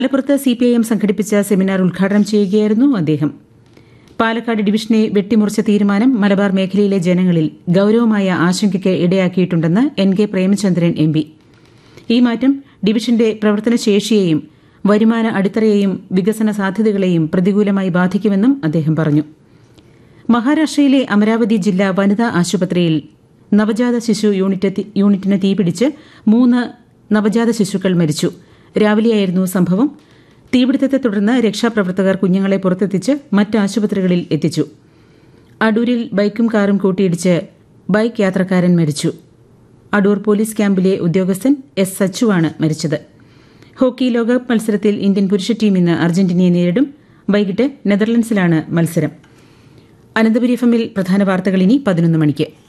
മലപ്പുറത്ത് C P I M സംഘടിപ്പിച്ച seminar ഉദ്ഘാടനം ചെയ്യുകയായിരുന്നു അദ്ദേഹം പാലക്കാട് ഡിവിഷനെ വെട്ടിമുറിച്ച തീരുമാനം മലബാർ മേഖലയിലെ ജനങ്ങളിൽ ഗൌരവമായ ആശങ്കയ്ക്ക് ഇടയാക്കിയിട്ടുണ്ടെന്ന് N K Premachandran M P ഈ മാറ്റം ഡിവിഷന്റെ പ്രവർത്തനശേഷിയെയും വരുമാന അടിത്തറയെയും വികസന സാധ്യതകളെയും പ്രതികൂലമായി ബാധിക്കുമെന്നും അദ്ദേഹം പറഞ്ഞു മഹാരാഷ്ട്രയിലെ അമരാവതി ജില്ലാ വനിതാ ആശുപത്രിയിൽ നവജാത ശിശു യൂണിറ്റ് യൂണിറ്റിന് തീപിടിച്ച് മൂന്ന് നവജാത ശിശുക്കൾ മരിച്ചു രാവിലെയായിരുന്നു സംഭവം തീപിടുത്തത്തെ തുടർന്ന് രക്ഷാപ്രവർത്തകർ കുഞ്ഞുങ്ങളെ പുറത്തെത്തിച്ച് മറ്റ് ആശുപത്രികളിൽ എത്തിച്ചു അടൂരിൽ ബൈക്കും കാറും കൂട്ടിയിടിച്ച് ബൈക്ക് യാത്രക്കാരൻ മരിച്ചു അടൂർ പോലീസ് ക്യാമ്പിലെ ഉദ്യോഗസ്ഥൻ എസ് സച്ചുവാണ് മരിച്ചത് ഹോക്കി ലോകകപ്പ് മത്സരത്തിൽ ഇന്ത്യൻ പുരുഷ ടീം ഇന്ന് അർജന്റീനയെ നേരിടും വൈകിട്ട് നെതർലൻഡ്സിലാണ് മത്സരം അനന്തപുരി എഫ് എമ്മിൽ പ്രധാന വാർത്തകൾ ഇനി പതിനൊന്ന് മണിക്ക്